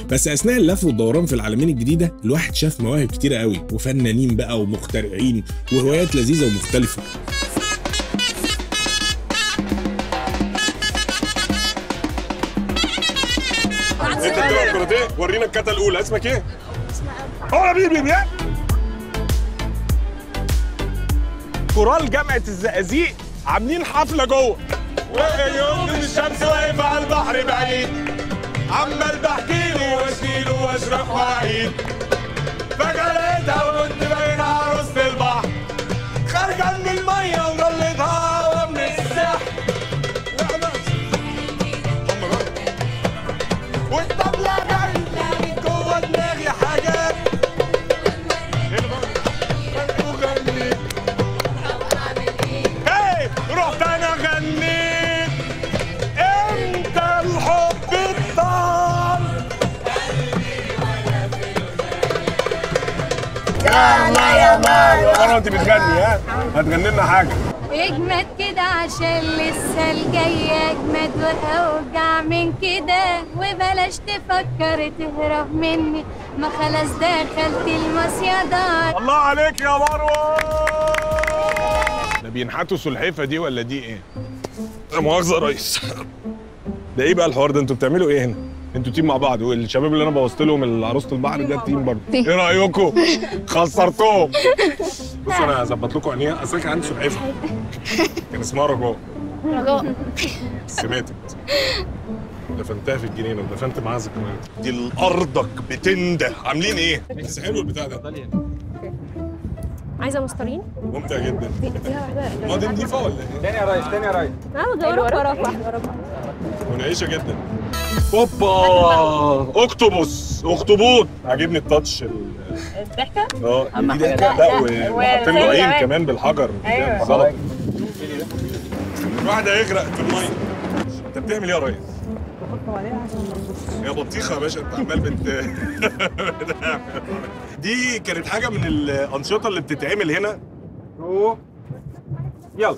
بس اثناء اللف والدوران في العالمين الجديده الواحد شاف مواهب كتيره قوي وفنانين بقى ومخترعين وهوايات لذيذه ومختلفه انت بتلعب كاراتيه ورينا الكاتا الاولى اسمك ايه؟ اه يا بيبي بيبي كورال جامعة الزقازيق عاملين حفلة جوه ويوم الشمس واقف على البحر بعيد عمال بحكي له واشكي له واشرح واعيد فجأة لقيتها وكنت باين عروسة البحر خارجة من المية وضلتها هوا من السحر والطبلة جاية جوه دماغي حاجات وغني هاي رحت انا غنيت امتى الحب الطال يلا يا مان يا مروه انت بتغني ها هتغني لنا حاجه اجمد كده عشان لسه الجاي اجمد واوجع من كده وبلاش تفكر تهرب مني ما خلاص دخلت المصيدة الله عليك يا مروه ده بينحتوا سلحفه دي ولا دي ايه؟ لا مؤاخذه يا ريس ده ايه بقى الحوار ده انتوا بتعملوا ايه هنا؟ انتوا تيم مع بعض والشباب اللي انا بوظت لهم عروسه البحر ده تيم برضه ايه رايكم؟ خسرتهم بص انا هظبط لكم عينيها اصل كان عندي سلحفه كان اسمها رجاء رجاء بس ماتت دفنتها في الجنينه ودفنت معاها ذكريات دي الارضك بتنده عاملين ايه؟ بس حلو البتاع ده عايزه مسطرين ممتع جدا ما دي نضيفه ولا ايه؟ تاني يا ريس تاني يا ريس اه وراك وراك واحده وراك منعشه جدا اوبا اكتوبوس اخطبوط عاجبني التاتش ال- الضحكه اه دي ضحكه لا وحاطين له عين كمان بالحجر أيوة. غلط الواحد هيغرق في الميه انت بتعمل ايه يا ريس؟ يا بطيخه يا باشا انت عمال بت دي كانت حاجه من الانشطه اللي بتتعمل هنا يلا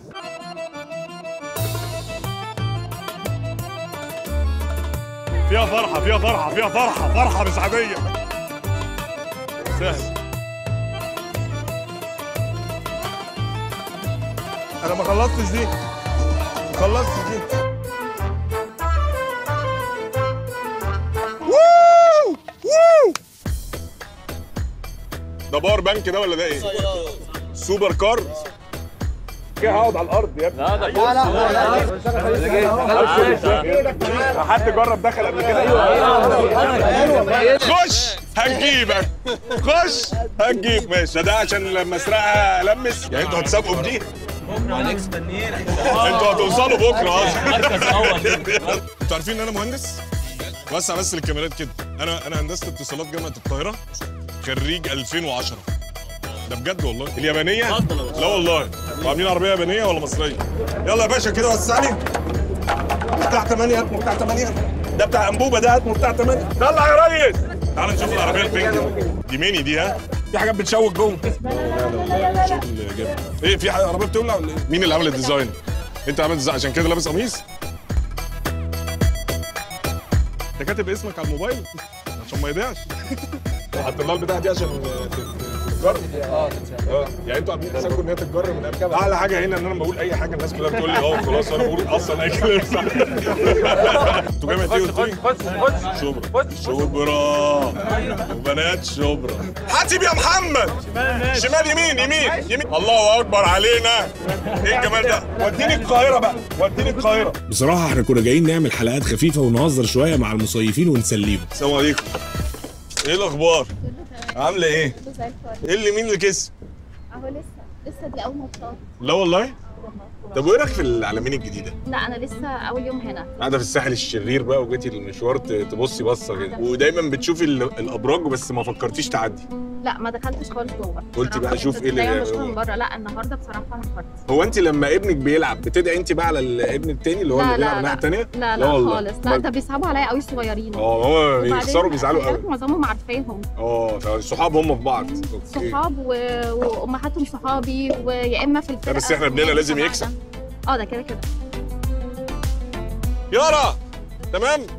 فيها فرحة فيها فرحة فيها فرحة فرحة مش عادية سهل أنا ما خلصتش دي ما خلصتش دي ووو ووو ده باور بانك ده ولا ده ايه؟ سوبر كار كده هقعد على الارض يا ابني لا لا حد جرب دخل قبل كده خش هنجيبك خش هنجيب ماشي ده عشان لما اسرقها لمس يعني انتوا هتسابقوا بدي انتوا هتوصلوا بكره اصلا انتوا عارفين ان انا مهندس وسع بس للكاميرات كده انا انا هندسه اتصالات جامعه القاهره خريج 2010 ده بجد والله اليابانيه لا والله وعاملين عربيه يابانيه ولا مصريه يلا يا باشا كده وسع لي بتاع 8 هات بتاع 8 ده بتاع انبوبه ده هات بتاع 8 طلع يا ريس تعال نشوف العربيه البينك دي. دي ميني دي ها في حاجات بتشوك جوه شغل جامد ايه في حاجه عربيه بتولع ولا ايه مين اللي عمل الديزاين انت عامل ديزاين عشان كده لابس قميص انت كاتب اسمك على الموبايل عشان ما يضيعش حط لها البتاع دي عشان تتجرب اه يعني انتوا عاملين حسابكم ان هي تتجرب من قبل اعلى حاجه هنا ان انا بقول اي حاجه الناس كلها بتقول لي اه خلاص انا بقول اصلا اي كلام صح انتوا جامعه ايه قلت لي؟ خش خش شبرا شبرا وبنات شبرا حاتم يا محمد شمال يمين يمين يمين الله اكبر علينا ايه الجمال ده وديني القاهره بقى وديني القاهره بصراحه احنا كنا جايين نعمل حلقات خفيفه ونهزر شويه مع المصيفين ونسليهم السلام عليكم ايه الاخبار عامله ايه ايه اللي مين اللي كسب اهو لسه لسه دي اول ماتشات لا والله طب وايه رايك في العلمين الجديده لا انا لسه اول يوم هنا قاعده في الساحل الشرير بقى وجيتي المشوار ت- تبصي بصه كده ودايما بتشوفي ال- الابراج بس ما فكرتيش تعدي لا ما دخلتش خالص جوه قلتي بقى بصراحة اشوف كنت ايه اللي دايما جوه. بشوفها من بره لا النهارده بصراحه انا فكرت هو انت لما ابنك بيلعب بتدعي انت بقى على الابن التاني اللي هو اللي لا بيلعب لا الناحيه لا التانيه لا لا والله. خالص لا ده بيصعبوا عليا قوي صغيرين اه هو وبعدين بيخسروا بيزعلوا خلي قوي بالك معظمهم عارفاهم اه صحاب هم في بعض اوكي صحاب و... وامهاتهم صحابي ويا اما في الفرقه بس إحنا ابننا يعني لازم تبعنا. يكسب. اه ده كده كده يارا تمام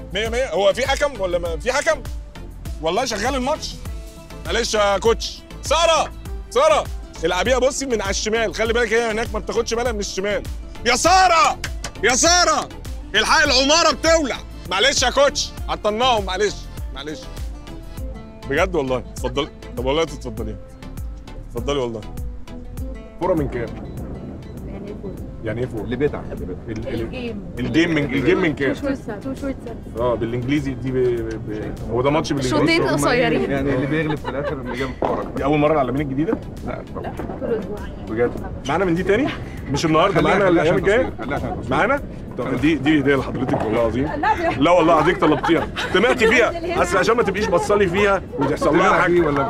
100 100 هو في حكم ولا ما في حكم والله شغال الماتش معلش يا كوتش ساره ساره العبيها بصي من على الشمال خلي بالك هي هناك ما بتاخدش بالها من الشمال يا ساره يا ساره الحق العماره بتولع معلش يا كوتش عطلناهم معلش معلش بجد والله اتفضلي طب والله تتفضلي اتفضلي والله فوره من كام؟ يعني ايه فوره؟ اللي بيتعب ال- ال- الجيم من الجيم من كام؟ اه بالانجليزي دي ب... ب... هو ده ماتش بالانجليزي شوطين قصيرين يعني اللي بيغلب في الاخر اللي جاب الكوره دي اول مره العالمين الجديده لا طبعا بجد معانا من دي تاني مش النهارده معانا الايام الجايه معانا طب دي دي هديه لحضرتك والله العظيم لا والله حضرتك طلبتيها سمعتي فيها اصل عشان ما تبقيش بصلي فيها وتحصل لها حاجه ولا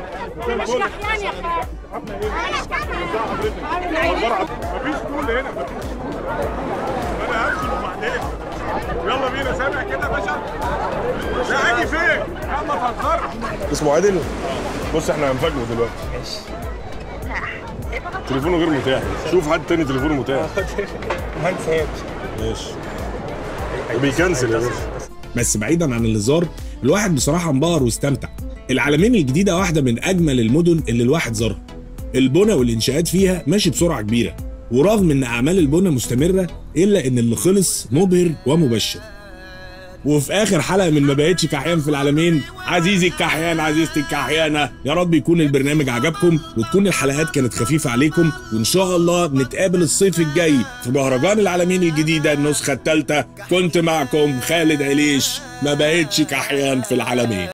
مفيش طول هنا مفيش انا هدخل وبعدين يلا بينا سامع كده يا باشا لا اجي فين يا ما تهزرش اسمه عادل بص احنا هنفاجئه دلوقتي تليفونه غير متاح شوف حد تاني تليفونه متاح ماشي بيكنسل يا باشا بس بعيدا عن الهزار الواحد بصراحه انبهر واستمتع العالمين الجديده واحده من اجمل المدن اللي الواحد زارها البنى والانشاءات فيها ماشي بسرعه كبيره ورغم ان اعمال البنى مستمره الا ان اللي خلص مبهر ومبشر وفي اخر حلقه من ما بقتش كحيان في العالمين عزيزي الكحيان عزيزتي الكحيانه يا رب يكون البرنامج عجبكم وتكون الحلقات كانت خفيفه عليكم وان شاء الله نتقابل الصيف الجاي في مهرجان العالمين الجديده النسخه الثالثه كنت معكم خالد عليش ما بقتش كحيان في العالمين